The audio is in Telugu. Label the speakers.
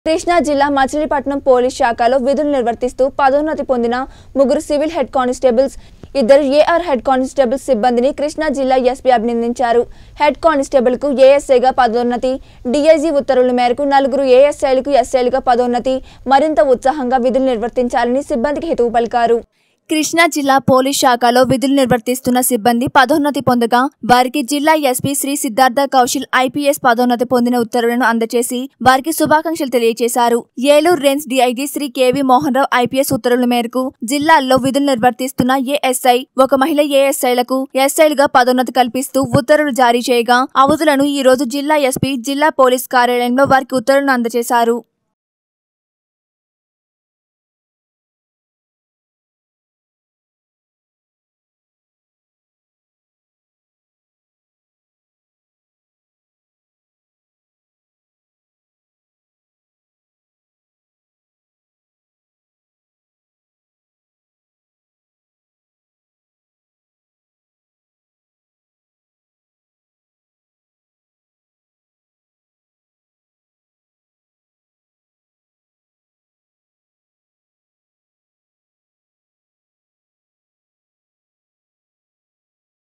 Speaker 1: కృష్ణా జిల్లా మచిలీపట్నం పోలీస్ శాఖలో విధులు నిర్వర్తిస్తూ పదోన్నతి పొందిన ముగ్గురు సివిల్ హెడ్ కానిస్టేబుల్స్ ఇద్దరు ఏఆర్ హెడ్ కానిస్టేబుల్ సిబ్బందిని కృష్ణా జిల్లా ఎస్పీ అభినందించారు హెడ్ కానిస్టేబుల్ కు ఏఎస్ఐగా పదోన్నతి డీఐజీ ఉత్తర్వుల మేరకు నలుగురు ఏఎస్ఐలకు ఎస్ఐలుగా పదోన్నతి మరింత ఉత్సాహంగా విధులు నిర్వర్తించాలని సిబ్బందికి హితవు పలికారు కృష్ణా జిల్లా పోలీస్ శాఖలో విధులు నిర్వర్తిస్తున్న సిబ్బంది పదోన్నతి పొందగా వారికి జిల్లా ఎస్పీ శ్రీ సిద్ధార్థ కౌశల్ ఐపీఎస్ పదోన్నతి పొందిన ఉత్తర్వులను అందజేసి వారికి శుభాకాంక్షలు తెలియజేశారు Eluru range DIG Shri KV Mohan Rao IPS ఉత్తర్వుల మేరకు జిల్లాల్లో విధులు నిర్వర్తిస్తున్న ఏఎస్ఐ ఒక మహిళ ఏఎస్ఐలకు ఎస్ఐలుగా పదోన్నతి కల్పిస్తూ ఉత్తర్వులు జారీ చేయగా అవధులను ఈ రోజు జిల్లా ఎస్పీ జిల్లా పోలీస్ కార్యాలయంలో వారికి ఉత్తర్వులను అందజేశారు